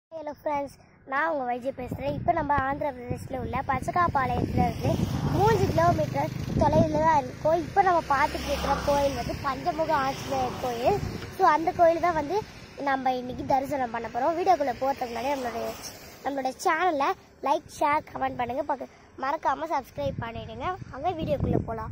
hello friends நான் உங்கள் வைஜய் பேசுகிறேன் இப்போ நம்ம ஆந்திர பிரதேசில் உள்ள பச்சகாபாளையத்தில் இருந்து மூன்று கிலோமீட்டர் தொலைவில் தான் இருக்கோம் இப்போ நம்ம பார்த்துட்டு இருக்கிற கோயில் வந்து பஞ்சமுக ஆஞ்சநேயர் கோயில் ஸோ அந்த கோயில் தான் வந்து நம்ம இன்னைக்கு தரிசனம் பண்ண போகிறோம் வீடியோக்குள்ளே போகிறதுக்கு முன்னாடி நம்மளுடைய நம்மளோட சேனலை லைக் ஷேர் கமெண்ட் பண்ணுங்கள் பக்க மறக்காமல் சப்ஸ்கிரைப் பண்ணிடுங்க அங்கே வீடியோக்குள்ளே போகலாம்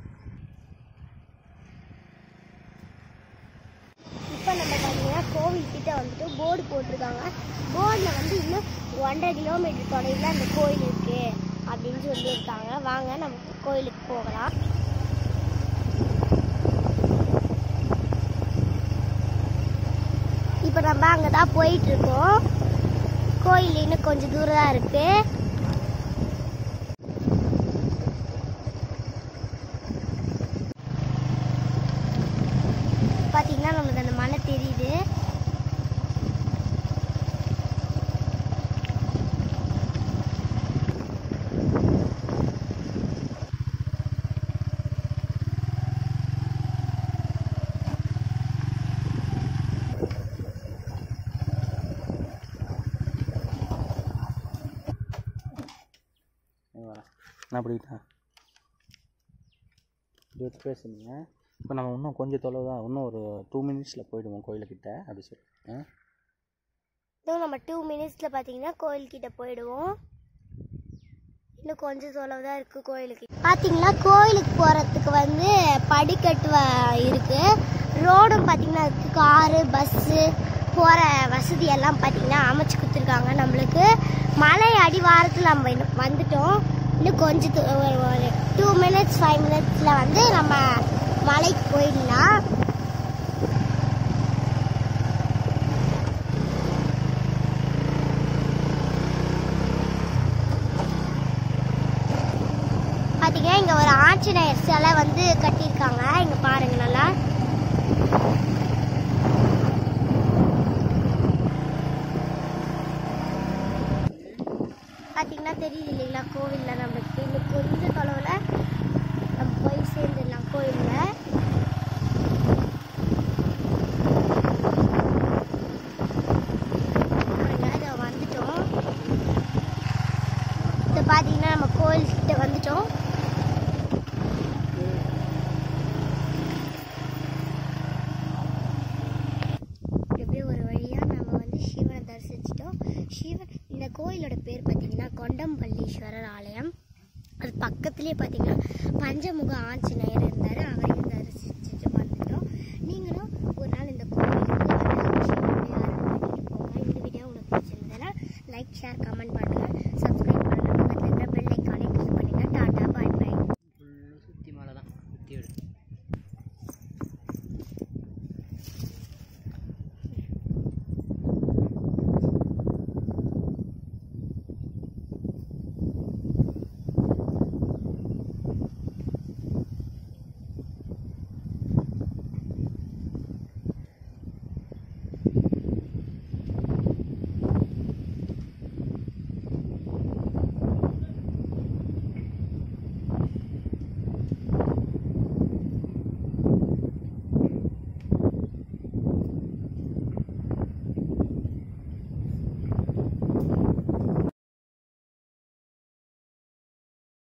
இப்போ நம்ம பார்த்தீங்கன்னா கோவில் கிட்ட வந்துட்டு போர்டு போட்டிருக்காங்க போர்டில் வந்து இன்னும் ஒன்றரை கிலோமீட்டர் தொலைவில் அந்த கோயில் இருக்கு அப்படின்னு சொல்லியிருக்காங்க வாங்க நம்ம கோயிலுக்கு போகலாம் இப்போ நம்ம அங்கே தான் போயிட்டு இருக்கோம் கோயில் இன்னும் கொஞ்சம் தூரம் தான் இருக்கு பார்த்தீங்கன்னா நம்மளுக்கு அந்த மலை தெரியுது இங்க வரேன் நான் அப்படிட்டேன் இப்படி வச்சு பேசுனீங்க இப்போ நம்ம இன்னும் கொஞ்சம் தொலைவு தான் இன்னும் ஒரு டூ மினிட்ஸில் போயிடுவோம் கோயிலுக்கிட்ட அப்படி சொல்லி ஆ இன்னும் நம்ம டூ மினிட்ஸில் பார்த்தீங்கன்னா கோயில்கிட்ட போயிடுவோம் இன்னும் கொஞ்சம் தொலைவு தான் இருக்குது கோயிலுக்கு பார்த்தீங்கன்னா கோயிலுக்கு போகிறதுக்கு வந்து படிக்கட்டு வ- இருக்கு ரோடும் பார்த்தீங்கன்னா இருக்கு காரு பஸ்ஸு போகிற வசதி எல்லாம் பார்த்தீங்கன்னா அமைச்சு கொடுத்துருக்காங்க நம்மளுக்கு மலை அடிவாரத்தில் நம்ம இன்னும் வந்துட்டோம் இன்னும் கொஞ்சம் து- ஒரு ஒரு டூ மினிட்ஸ் ஃபைவ் மினிட்ஸில் வந்து நம்ம மலைக்கு போயிடலாம் பார்த்தீங்கன்னா இங்கே ஒரு ஆஞ்சநேயர் சிலை வந்து கட்டியிருக்காங்க இங்கே பாருங்க நல்லா பார்த்தீங்கன்னா தெரியுது இல்லைங்களா கோவிலில் நம்மளுக்கு இன்னும் கொஞ்சம் தொலைவில் நம்ம போய் சேர்ந்துடலாம் கோயிலில் பாருங்க இதோ வந்துட்டோம் இப்போ பார்த்தீங்கன்னா நம்ம கோயில்கிட்ட வந்துட்டோம் எப்படியோ ஒரு வழியாக நம்ம வந்து சிவனை தரிசிச்சிட்டோம் சிவன் இந்த கோயிலோட பேர் பார்த்தீங்கன்னா கொண்டம்பள்ளீஸ்வரர் ஆலயம் அது பக்கத்துலேயே பார்த்தீங்கன்னா பஞ்சமுக ஆஞ்சநேயர் இருந்தார் அவர்